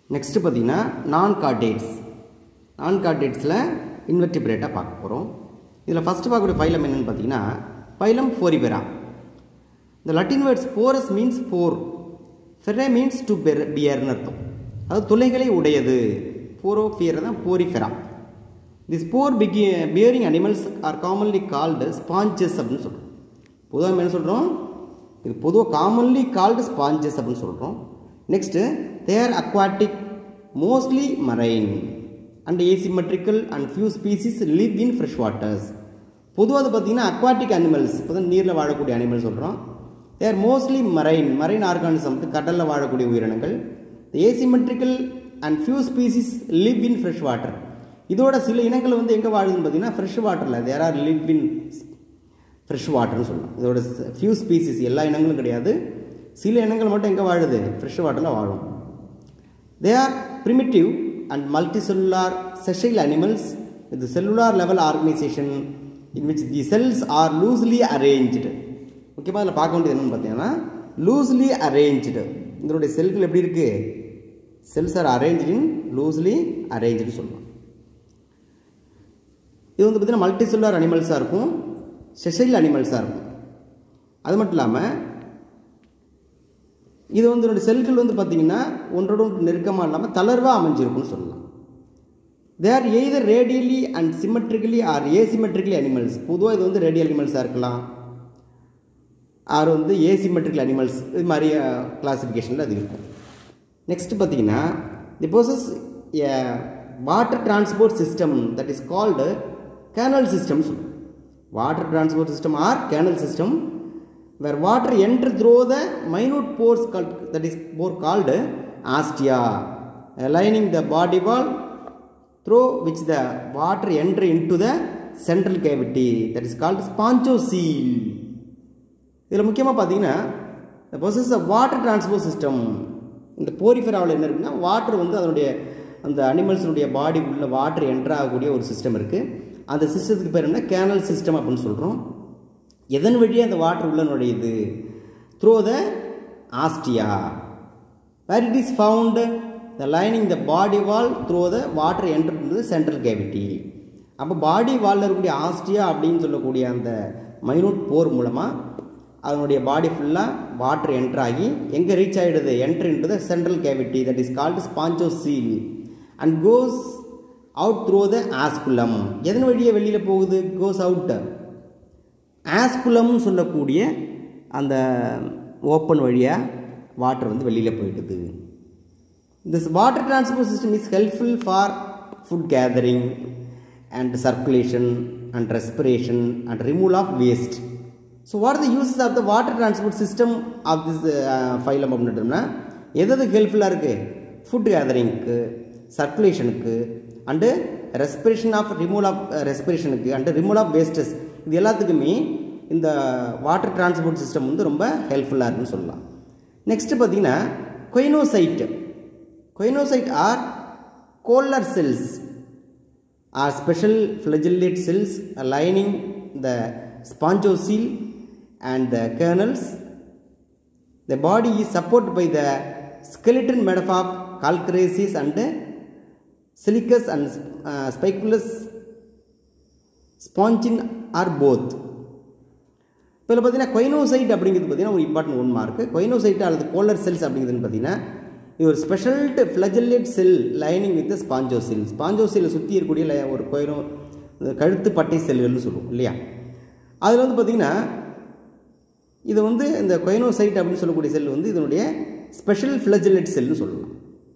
Next பார்த்தீங்கன்னா நான் chordates நான் கார்டேட்ஸில் இன்வெர்டிபிரேட்டாக பார்க்க போகிறோம் இதில் ஃபஸ்ட்டு பார்க்கக்கூடிய ஃபைலம் என்னென்னு பார்த்தீங்கன்னா ஃபைலம் ஃபோரிபெரா இந்த Latin words porus means pore ferre means to bear பியர்னு அர்த்தம் அது துளைகளை உடையது போரோ ஃபியர் தான் போரிஃபெரா திஸ் போர் பிகி bearing animals are commonly called sponges அப்படின்னு சொல்கிறோம் பொதுவாக நம்ம என்ன சொல்கிறோம் இது பொதுவாக காமன்லி கால்டு ஸ்பாஞ்சஸ் அப்படின்னு சொல்கிறோம் next they're aquatic mostly marine and asymmetrical and few species live in fresh waters பொதுவாக அது பார்த்தீங்கன்னா அக்வாட்டிக் அனிமல்ஸ் இப்போ தான் நீரில் வாழக்கூடிய அனிமல் சொல்கிறோம் they're mostly marine marine organism கடலில் வாழக்கூடிய உயிரினங்கள் asymmetrical and few species live in fresh water இதோட சில இனங்கள் வந்து எங்கே வாழுதுன்னு பார்த்தீங்கன்னா ஃப்ரெஷ் வாட்டரில் there are live in fresh வாட்டர்னு சொல்லலாம் இதோட ஃபியூ ஸ்பீசிஸ் எல்லா இனங்களும் கிடையாது சில இனங்கள் மட்டும் எங்கே வாழுது ஃப்ரெஷ் வாட்டரில் வாழும் they are primitive and multicellular sessile animals with cellular level organisation in which the cells are loosely arranged முக்கியமாக அதில் பார்க்க வேண்டியது என்னென்னு பார்த்தீங்கன்னா லூஸ்லி அரேஞ்ச்டு இதனுடைய செல்கள் எப்படி இருக்குது cells are arrange in loosely அரேஞ்சுன்னு சொல்லலாம் இது வந்து பார்த்திங்கன்னா மல்டி செல்லுலார் அனிமல்ஸாக இருக்கும் செஷைல் அனிமல்ஸாக இருக்கும் அது மட்டும் இல்லாமல் இது வந்து என்னுடைய செல்கள் வந்து பார்த்திங்கன்னா ஒன்றோட ஒன்று நெருக்கமாக இல்லாமல் தளர்வாக அமைஞ்சிருக்கும்னு சொல்லலாம் they are either radially and symmetrically or asymmetrically animals பொதுவாக இது வந்து ரேடியல் அனிமல்ஸாக இருக்கலாம் ஆர் வந்து ஏசிமெட்ரிக்கல் அனிமல்ஸ் இது மாதிரி கிளாசிஃபிகேஷனில் அது இருக்கும் நெக்ஸ்ட் பார்த்தீங்கன்னா the possess a water transport system that is called canal system water transport system or canal system where water enter through the minute pores called, that is pore called astia aligning the body wall through which the water enter into the central cavity that is called spongiocele இதில் முக்கியமாக பார்த்தீங்கன்னா இந்த process of water transport system இந்த போரிஃபெராவில் என்ன இருக்குன்னா water வந்து அதனுடைய அந்த அனிமல்ஸினுடைய பாடி உள்ள வாட்டர் என்ட்ரு ஆகக்கூடிய ஒரு சிஸ்டம் இருக்குது அந்த சிஸ்டத்துக்கு பேர் என்ன கேனல் சிஸ்டம் அப்படின்னு சொல்கிறோம் எதன் வழியாக அந்த வாட்டர் உள்ள நுழையுது through the ostia where it is found the lining the body wall through the water enter central cavity அப்போ பாடி வாலில் இருக்கக்கூடிய ஆஸ்டியா அப்படின்னு சொல்லக்கூடிய அந்த மைனூட் போர் மூலமாக அதனுடைய பாடி ஃபுல்லாக வாட்டர் என்ட்ரு ஆகி எங்கே ரீச் ஆகிடுது enter into the central cavity that is called spongocoel and goes out through the osculum எதன் வழியாக வெளியில் போகுது கோஸ் அவுட் ஆஸ்குலம்னு சொல்லக்கூடிய அந்த ஓப்பன் வழியாக வாட்டர் வந்து வெளியில் போயிடுது this water transport system is helpful for food gathering and circulation and respiration and removal of waste so what the uses of the water transport system of this phylum அப்படின்ட்டோம்னா எது எது ஹெல்ப்ஃபுல்லாக இருக்குது food கேதரிங்க்கு சர்க்குலேஷனுக்கு and respiration of removal of ரெஸ்பிரேஷனுக்கு and removal of wastes இது எல்லாத்துக்குமே இந்த வாட்டர் டிரான்ஸ்போர்ட் சிஸ்டம் வந்து ரொம்ப ஹெல்ப்ஃபுல்லாக இருக்குன்னு சொல்லலாம் நெக்ஸ்ட்டு பார்த்தீங்கன்னா choanocyte choanocyte are collar cells are special flagellate cells lining the spongocoel and the canals the body is support by the skeleton made up of calcareous and silicous and uh, spiculous spongin or both இப்போ பார்த்தீங்கன்னா கொயினோசைட் அப்படிங்கிறது பார்த்தீங்கன்னா ஒரு important one mark கொயினோசைட் அல்லது கோலர் cells அப்படிங்கிறதுன்னு பார்த்தீங்கன்னா இது ஒரு ஸ்பெஷல்டு ஃப்ளஜல்லேட் செல் lining with ஸ்பாஞ்சோசில் ஸ்பாஞ்சோசில் சுற்றி இருக்கக்கூடிய ஒரு கொயினோ கழுத்து பட்டை செல்கள்னு சொல்லுவோம் இல்லையா அதில் வந்து பார்த்திங்கன்னா இது வந்து இந்த கொயினோசைட் அப்படின்னு சொல்லக்கூடிய செல் வந்து இதனுடைய ஸ்பெஷல் ஃப்ளஜலேட் செல்னு சொல்லலாம்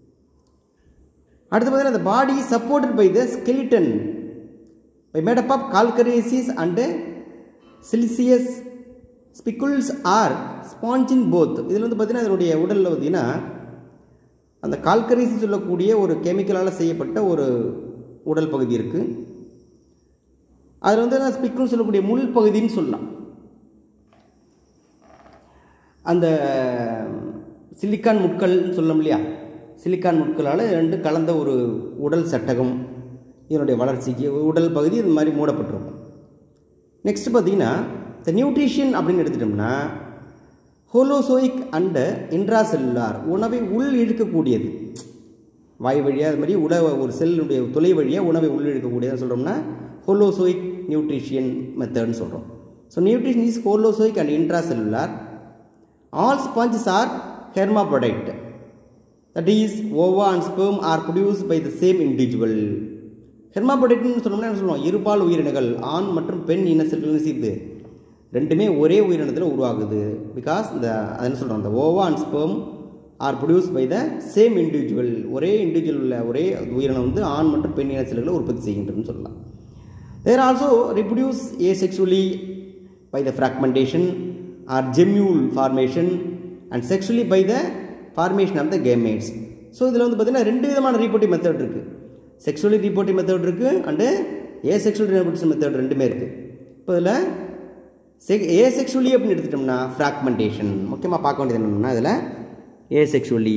அடுத்து பார்த்தீங்கன்னா இந்த body supported by the skeleton by made up of calcareous and siliceous spicules or spongin both இதில் வந்து பார்த்திங்கன்னா இதனுடைய உடலில் பார்த்திங்கன்னா அந்த கால்கரேசி சொல்லக்கூடிய ஒரு கெமிக்கலால் செய்யப்பட்ட ஒரு உடல் பகுதி இருக்குது அதில் வந்து ஸ்பிக்குன்னு சொல்லக்கூடிய முள் பகுதின்னு சொல்லலாம் அந்த சிலிக்கான் முட்கள்னு சொல்லலாம் இல்லையா சிலிக்கான் முட்களால் ரெண்டு கலந்த ஒரு உடல் சட்டகம் இதனுடைய வளர்ச்சிக்கு உடல் பகுதி இது மாதிரி மூடப்பட்டிருக்கும் நெக்ஸ்ட் பார்த்தீங்கன்னா இந்த நியூட்ரிஷன் அப்படின்னு எடுத்துட்டோம்னா ஹோலோசோயிக் அண்டு இன்ட்ராசெல்லுலார் உணவை உள் இழுக்கக்கூடியது வாய் வழியாக அது மாதிரி உணவை ஒரு செல்லுடைய துளை வழியாக உணவை உள்ளிழுக்கக்கூடியதான் சொல்கிறோம்னா ஹோலோசோயிக் நியூட்ரிஷியன் மெத்தட்னு சொல்கிறோம் so nutrition is holozoic and intracellular all sponges are hermaphrodite that is ova and sperm are produce by the same individual ஹெர்மாப்ரொடைட்னு சொன்னோம்னா என்ன சொல்லுவோம் இருபால் உயிரினங்கள் ஆண் மற்றும் பெண் இன செல்கள் சேர்த்து ரெண்டுமே ஒரே உயிரினத்தில் உருவாகுது பிகாஸ் இந்த அது என்ன சொல்கிறோம் அந்த ova and sperm are produce by the same individual ஒரே இண்டிவிஜுவல் உள்ள ஒரே உயிரினம் வந்து ஆண் மற்றும் பெண் இன செல்களை உற்பத்தி செய்கின்றதுன்னு சொல்லலாம் they also reproduce asexually by the fragmentation or gemmule formation and sexually by the formation of the gametes so இதில் வந்து பார்த்திங்கன்னா ரெண்டு விதமான ரீபோர்ட்டிங் மெத்தட் இருக்குது செக்ஷுவலி ரீபோர்ட்டிங் மெத்தட் இருக்குது and asexual reproducing method ரெண்டுமே இருக்குது இப்போ இதில் செக் ஏ செக்ஷுவலி அப்படின்னு எடுத்துட்டோம்னா ஃப்ராக்மெண்டேஷன் முக்கியமாக பார்க்க வேண்டியது என்னென்னா இதில் asexually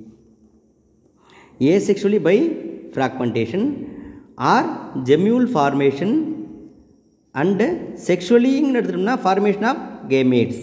asexually by fragmentation or gemmule formation and செக்ஷுவலின்னு எடுத்துட்டோம்னா ஃபார்மேஷன் ஆஃப் கேமேட்ஸ்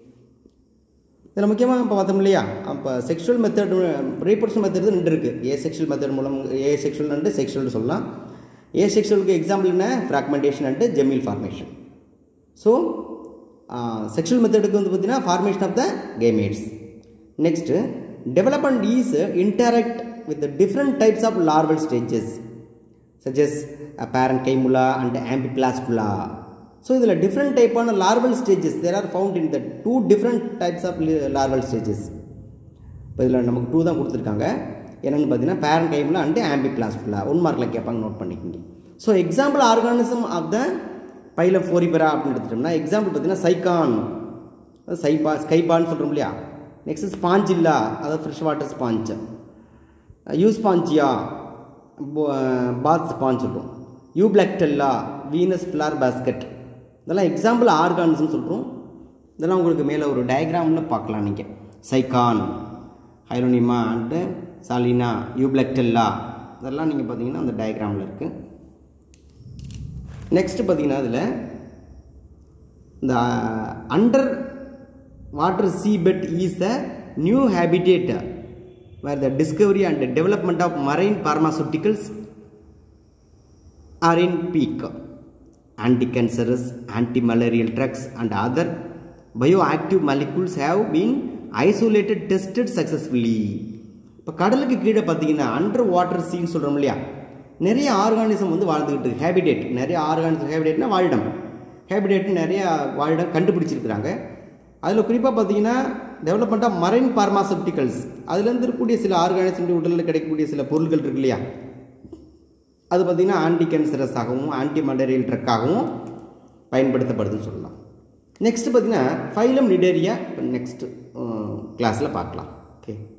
இதில் முக்கியமாக இப்போ பார்த்தோம் இல்லையா அப்போ செக்ஷுவல் மெத்தட் ரீப்ரொடக்ஷன் மெத்தட் ரெண்டு இருக்குது ஏ செக்ஷுவல் மெத்தட் மூலம் ஏ செக்ஷுவல் அண்டு செக்ஷுவல் சொல்லலாம் ஏ செக்ஷுவலுக்கு எக்ஸாம்பிள் என்ன fragmentation and gemmule formation so sexual மெத்தடுக்கு வந்து பார்த்தீங்கன்னா formation of the gametes next development is indirect with different types of larval stages such as parenchymula and amphiblastula so இதில் different டைப்பான larval stages there are found in the two different types of larval stages இப்போ இதில் நமக்கு two தான் கொடுத்துருக்காங்க என்னென்னு பார்த்தீங்கன்னா parenchymula and amphiblastula one மார்க்கில் கேட்பாங்க நோட் பண்ணிக்கோங்க so example organism of the phylum Porifera அப்படின்னு எடுத்துட்டோம்னா எக்ஸாம்பிள் பார்த்தீங்கன்னா சைகான் சைபா ஸ்கைபான்னு சொல்கிறோம் இல்லையா நெக்ஸ்ட் ஸ்பாஞ்சில்லா அதாவது fresh water sponge Euspongia bath sponge சொல்கிறோம் யூபிளக்டெல்லா வீனஸ் ஃப்ளார் பேஸ்கெட் இதெல்லாம் எக்ஸாம்பிள் ஆர்கானிசம் சொல்கிறோம் இதெல்லாம் உங்களுக்கு மேலே ஒரு டயக்ராமில் பார்க்கலாம் நீங்கள் சைகான் ஹைரோனிமா அண்டு சாலினா யூபிளக்டெல்லா இதெல்லாம் நீங்கள் பார்த்தீங்கன்னா அந்த டயக்ராமில் இருக்குது நெக்ஸ்ட்டு பார்த்தீங்கன்னா அதில் இந்த under water seabed is the new habitat where the discovery and development of marine pharmaceuticals are in peak. Anti-cancerous, anti-malarial drugs and other bioactive molecules have been isolated, tested successfully. இப்போ கடலுக்கு கீழே பார்த்தீங்கன்னா under water scene சொல்கிறோம் இல்லையா நிறைய organism வந்து வாழ்ந்துக்கிட்டு இருக்கு ஹேபிடேட் நிறைய ஆர்கானிசம் ஹேபிடேட்னா வாழிடம் ஹேபிடேட் நிறைய வாழிடம் கண்டுபிடிச்சிருக்கிறாங்க அதில் குறிப்பாக பார்த்தீங்கன்னா டெவலப்மெண்ட் ஆஃப் மரைன் பார்மாசெப்டிகல்ஸ் அதுலேருந்து இருக்கக்கூடிய சில ஆர்கானிசம் உடலில் கிடைக்கக்கூடிய சில பொருட்கள் இருக்கு இல்லையா அது பார்த்திங்கன்னா ஆன்டி கேன்சரஸாகவும் ஆன்டி மலேரியல் ட்ரக்காகவும் பயன்படுத்தப்படுதுன்னு சொல்லலாம் நெக்ஸ்ட்டு பார்த்திங்கன்னா ஃபைலம் நிடேரியா நெக்ஸ்ட் கிளாஸில் பார்க்கலாம் ஓகே